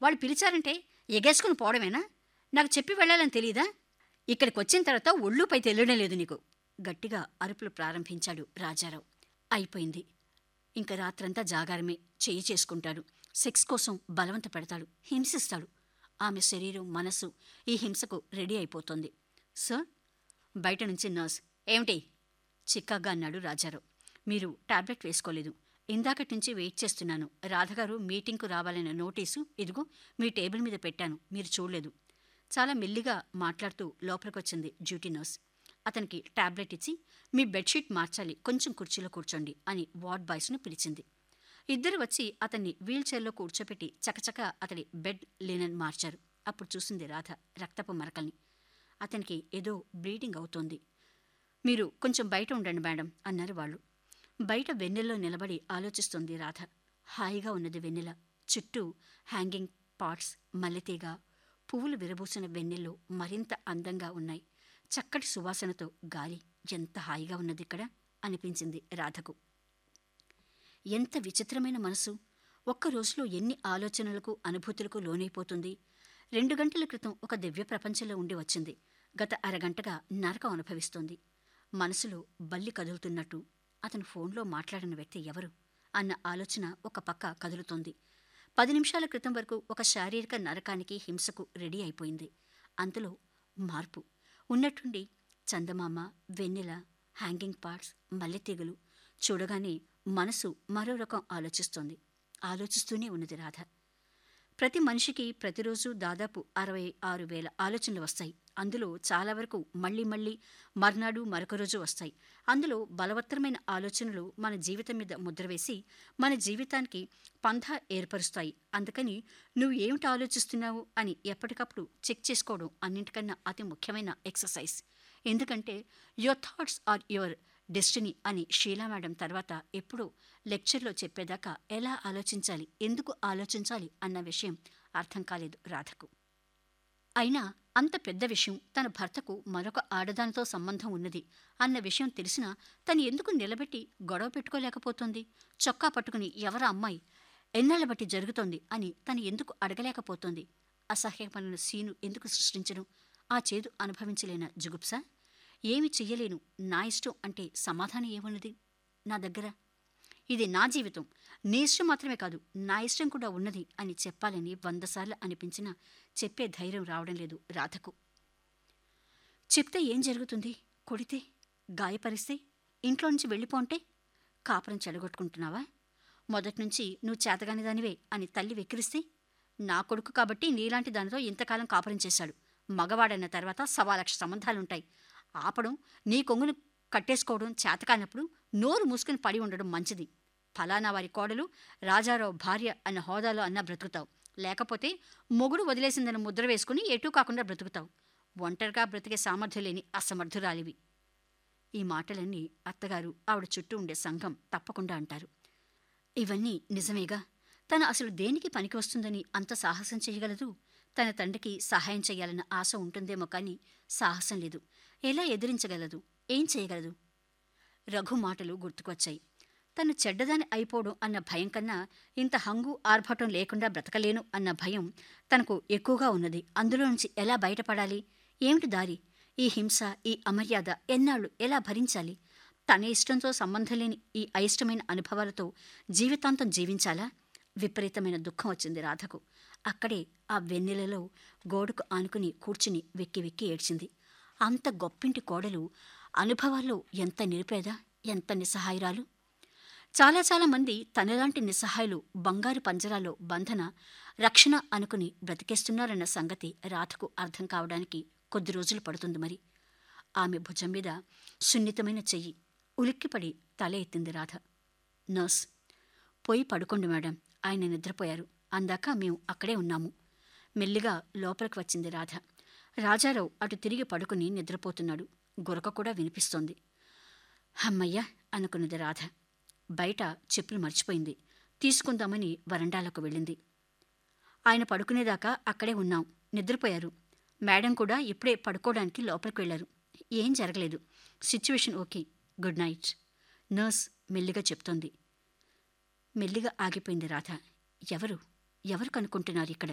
వాళ్ళు పిలిచారంటే ఎగేసుకుని పోవడమేనా నాకు చెప్పి వెళ్ళాలని తెలీదా ఇక్కడికి వచ్చిన తర్వాత ఒళ్ళుపై తెలియడం లేదు నీకు గట్టిగా అరుపులు ప్రారంభించాడు రాజారావు అయిపోయింది ఇంక రాత్రంతా జాగారమే చెయ్యి చేసుకుంటాడు సెక్స్ కోసం బలవంత పెడతాడు హింసిస్తాడు ఆమె శరీరం మనసు ఈ హింసకు రెడీ అయిపోతుంది సార్ బయట నుంచి నర్స్ ఏమిటి చిక్కగా అన్నాడు రాజారావు మీరు టాబ్లెట్ వేసుకోలేదు ఇందాకటి నుంచి వెయిట్ చేస్తున్నాను రాధగారు మీటింగ్కు రావాలన్న నోటీసు ఇదిగో మీ టేబుల్ మీద పెట్టాను మీరు చూడలేదు చాలా మెల్లిగా మాట్లాడుతూ లోపలికొచ్చింది డ్యూటీ నర్స్ అతనికి టాబ్లెట్ ఇచ్చి మీ బెడ్షీట్ మార్చాలి కొంచెం కుర్చీలో కూర్చోండి అని వార్డ్ బాయ్స్ను పిలిచింది ఇద్దరు వచ్చి అతన్ని వీల్ చైర్లో కూర్చోపెట్టి చకచక అతడి బెడ్ లినన్ మార్చారు అప్పుడు చూసింది రాధ రక్తపు మరకల్ని అతనికి ఏదో బ్లీడింగ్ అవుతోంది మీరు కొంచెం బయట ఉండండి మేడం అన్నారు వాళ్ళు బయట వెన్నెల్లో నిలబడి ఆలోచిస్తోంది రాధ హాయిగా ఉన్నది వెన్నెల చుట్టూ హ్యాంగింగ్ పాట్స్ మల్లెతీగ పువ్వులు విరబూసిన వెన్నెల్లో మరింత అందంగా ఉన్నాయి చక్కటి సువాసనతో గాలి ఎంత హాయిగా ఉన్నది ఇక్కడ అనిపించింది రాధకు ఎంత విచిత్రమైన మనసు ఒక్క రోజులో ఎన్ని ఆలోచనలకు అనుభూతులకు లోనైపోతుంది రెండు గంటల క్రితం ఒక దివ్య ప్రపంచంలో ఉండి వచ్చింది గత అరగంటగా నరకం అనుభవిస్తోంది మనసులో బల్లి కదులుతున్నట్టు అతను ఫోన్లో మాట్లాడిన వ్యక్తి ఎవరు అన్న ఆలోచన ఒక పక్క కదులుతోంది పది నిమిషాల క్రితం వరకు ఒక శారీరక నరకానికి హింసకు రెడీ అయిపోయింది అంతలో మార్పు ఉన్నట్టుండి చందమామ వెన్నెల హ్యాంగింగ్ పార్ట్స్ మల్లెతీగలు చూడగానే మనసు మరో రకం ఆలోచిస్తోంది ఆలోచిస్తూనే ఉన్నది రాధ ప్రతి మనిషికి ప్రతిరోజు దాదాపు అరవై ఆరు వేల ఆలోచనలు వస్తాయి అందులో చాలా వరకు మళ్ళీ మళ్ళీ మర్నాడు మరొక రోజు వస్తాయి అందులో బలవత్తరమైన ఆలోచనలు మన జీవితం మీద ముద్ర వేసి మన జీవితానికి పంథా ఏర్పరుస్తాయి అందుకని నువ్వు ఏమిటి ఆలోచిస్తున్నావు అని ఎప్పటికప్పుడు చెక్ చేసుకోవడం అన్నింటికన్నా అతి ముఖ్యమైన ఎక్సర్సైజ్ ఎందుకంటే your thoughts are your destiny అని షీలా మేడం తర్వాత ఎప్పుడూ లెక్చర్లో చెప్పేదాకా ఎలా ఆలోచించాలి ఎందుకు ఆలోచించాలి అన్న విషయం అర్థం కాలేదు రాధకు అయినా అంత పెద్ద విషయం తన భర్తకు మరొక ఆడదానితో సంబంధం ఉన్నది అన్న విషయం తెలిసినా తను ఎందుకు నిలబెట్టి గొడవ పెట్టుకోలేకపోతుంది చొక్కా పట్టుకుని ఎవరా అమ్మాయి ఎన్నాళ్ల బట్టి జరుగుతోంది అని తను ఎందుకు అడగలేకపోతోంది అసహ్యపడిన సీను ఎందుకు సృష్టించను ఆ చేదు అనుభవించలేన జుగుప్సా ఏమి చెయ్యలేను నా ఇష్టం అంటే సమాధానం ఏమున్నది నా దగ్గర ఇది నా జీవితం నీ ఇష్టం మాత్రమే కాదు నా ఇష్టం కూడా ఉన్నది అని చెప్పాలని వందసార్లు అనిపించినా చెప్పే ధైర్యం రావడం లేదు రాధకు చెప్తే ఏం జరుగుతుంది కొడితే గాయపరిస్తే ఇంట్లో నుంచి వెళ్ళిపోంటే కాపురం చెడగొట్టుకుంటున్నావా మొదట్నుంచి నువ్వు చేతగాని దానివే అని తల్లి వెక్కిరిస్తే నా కొడుకు కాబట్టి నీలాంటి దానితో ఇంతకాలం కాపురం చేశాడు మగవాడన్న తర్వాత సవా లక్ష సంబంధాలుంటాయి ఆపడం నీ కొంగును కట్టేసుకోవడం చేతకానప్పుడు నోరు మూసుకుని పడి ఉండడం మంచిది ఫలానా వారి కోడలు రాజారావు భార్య అన్న హోదాలో అన్నా బ్రతుకుతావు లేకపోతే మొగుడు వదిలేసిందని ముద్ర వేసుకుని ఎటూ కాకుండా బ్రతుకుతావు ఒంటరిగా బ్రతికే సామర్థ్యం లేని అసమర్థురాలివి ఈ మాటలన్నీ అత్తగారు ఆవిడ చుట్టూ ఉండే సంఘం తప్పకుండా అంటారు ఇవన్నీ నిజమేగా తను అసలు దేనికి పనికి వస్తుందని అంత సాహసం చేయగలదు తన తండ్రికి సహాయం చేయాలన్న ఆశ ఉంటుందేమో కానీ సాహసం లేదు ఎలా ఎదిరించగలదు ఏం చేయగలదు రఘు మాటలు గుర్తుకొచ్చాయి తను చెడ్డదాని అయిపోవడం అన్న భయం కన్నా ఇంత హంగు ఆర్భటం లేకుండా బ్రతకలేను అన్న భయం తనకు ఎక్కువగా ఉన్నది అందులో నుంచి ఎలా బయటపడాలి ఏమిటి దారి ఈ హింస ఈ అమర్యాద ఎన్నాళ్ళు ఎలా భరించాలి తన ఇష్టంతో సంబంధం లేని ఈ అయిష్టమైన అనుభవాలతో జీవితాంతం జీవించాలా విపరీతమైన దుఃఖం వచ్చింది రాధకు అక్కడే ఆ వెన్నెలలో గోడకు ఆనుకుని కూర్చుని వెక్కి వెక్కి ఏడ్చింది అంత గొప్పింటి కోడలు అనుభవాల్లో ఎంత నిరుపేద ఎంత నిస్సహాయురాలు చాలా చాలా మంది తనలాంటి నిస్సహాయులు బంగారు పంజరాలో బంధన రక్షణ అనుకుని బ్రతికేస్తున్నారన్న సంగతి రాధకు అర్థం కావడానికి కొద్ది రోజులు పడుతుంది మరి ఆమె భుజం మీద సున్నితమైన చెయ్యి ఉలిక్కిపడి తల ఎత్తింది రాధ నర్స్ పోయి పడుకోండి మేడం ఆయన నిద్రపోయారు అందాక మేము అక్కడే ఉన్నాము మెల్లిగా లోపలికి వచ్చింది రాధ రాజారావు అటు తిరిగి పడుకుని నిద్రపోతున్నాడు గురక కూడా వినిపిస్తోంది హమ్మయ్య అనుకున్నది రాధ బయట చెప్పులు మర్చిపోయింది తీసుకుందామని వరండాలకు వెళ్ళింది ఆయన పడుకునేదాకా అక్కడే ఉన్నాం నిద్రపోయారు మేడం కూడా ఇప్పుడే పడుకోవడానికి లోపలికి వెళ్లారు ఏం జరగలేదు situation okay good night nurse మెల్లిగా చెప్తోంది మెల్లిగా ఆగిపోయింది రాధ ఎవరు ఎవరు కనుక్కుంటున్నారు ఇక్కడ